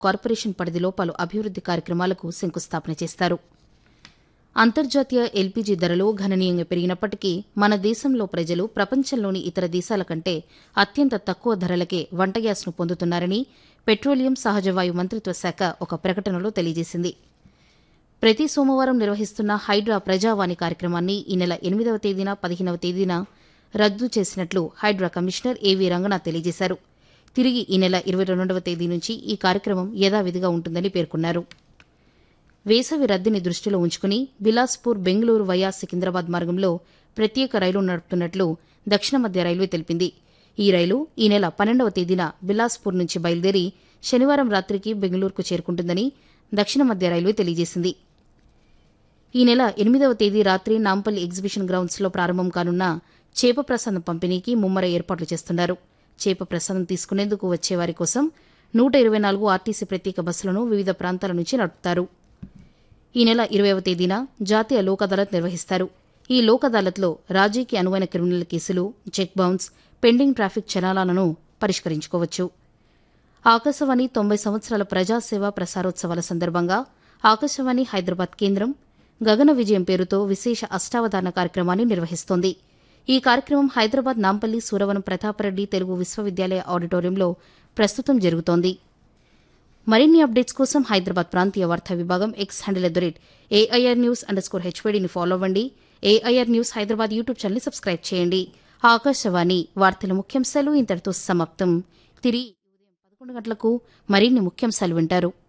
corporation పరిధిలో పలు అభివృద్ది కార్యక్రమాలకు శంకుస్థాపన చేస్తారు అంతర్జాతీయ ఎల్పీజీ ధరలు గణనీయంగా పెరిగినప్పటికీ మన దేశంలో ప్రజలు ప్రపంచంలోని ఇతర దేశాల కంటే అత్యంత తక్కువ ధరలకే వంట గ్యాస్ను పొందుతున్నారని పెట్రోలియం సహజవాయు మంత్రిత్వ శాఖ ఒక ప్రకటనలో తెలియజేసింది ప్రతి సోమవారం నిర్వహిస్తున్న హైడ్రా ప్రజావాణి కార్యక్రమాన్ని ఈ నెల ఎనిమిదవ తేదీన పదిహేనవ తేదీన రద్దు చేసినట్లు హైడ్రా కమిషనర్ ఏవీ రంగనాథ్ తెలియజేశారు తిరిగి ఈ నెల ఇరవై రెండవ తేదీ నుంచి ఈ కార్యక్రమం యథావిధిగా ఉంటుందని పేర్కొన్నారు వేసవి రద్దీని దృష్టిలో ఉంచుకుని బిలాస్పూర్ బెంగళూరు వయా సికింద్రాబాద్ మార్గంలో ప్రత్యేక రైలు నడుపుతున్నట్లు దక్షిణ మధ్య రైల్వే తెలిపింది ఈ రైలు ఈ నెల పన్నెండవ తేదీన బిలాస్పూర్ నుంచి బయలుదేరి శనివారం రాత్రికి బెంగళూరుకు చేరుకుంటుందని దక్షిణ మధ్య రైల్వే తెలియజేసింది ఈ నెల ఎనిమిదవ తేదీ రాత్రి నాంపల్లి ఎగ్జిబిషన్ గ్రౌండ్స్లో ప్రారంభం కానున్న చేప ప్రసాదం పంపిణీకి ముమ్మర ఏర్పాట్లు చేస్తున్నారు చేప ప్రసాదం తీసుకునేందుకు వచ్చేవారి కోసం నూట ఇరవై నాలుగు ఆర్టీసీ ప్రత్యేక బస్సులను వివిధ ప్రాంతాల నుంచి నడుపుతారు ఈ నెల ఇరవైవ తేదీన జాతీయ లోక్ అదాలత్ నిర్వహిస్తారు ఈ లోక్ అదాలత్లో రాజీకి అనువైన క్రిమినల్ కేసులు చెక్ బౌన్స్ పెండింగ్ ట్రాఫిక్ చలానాలను పరిష్కరించుకోవచ్చు ఆకాశవాణి తొంభై సంవత్సరాల ప్రజాసేవ ప్రసారోత్సవాల సందర్భంగా ఆకాశవాణి హైదరాబాద్ కేంద్రం గగన విజయం పేరుతో విశేష అష్టావధాన కార్యక్రమాన్ని నిర్వహిస్తోంది ఈ కార్యక్రమం హైదరాబాద్ నాంపల్లి సూరవనం ప్రతాపరెడ్డి తెలుగు విశ్వవిద్యాలయ ఆడిటోరియంలో ప్రస్తుతం జరుగుతోంది మరిన్ని అప్డేట్స్ కోసం హైదరాబాద్ ప్రాంతీయ వార్తా విభాగం X handle at the rate AIR news underscore హెచ్వైడీని ఫాలో అవ్వండి ఏఐఆర్ న్యూస్ హైదరాబాద్ యూట్యూబ్ ఛానల్ని సబ్స్క్రైబ్ చేయండి ఆకాశవాణి వార్తల ముఖ్యాంశాలు ఇంతటితో సమాప్తం తిరిగి ఉదయం పదకొండు గంటలకు మరిన్ని ముఖ్యాంశాలు వింటారు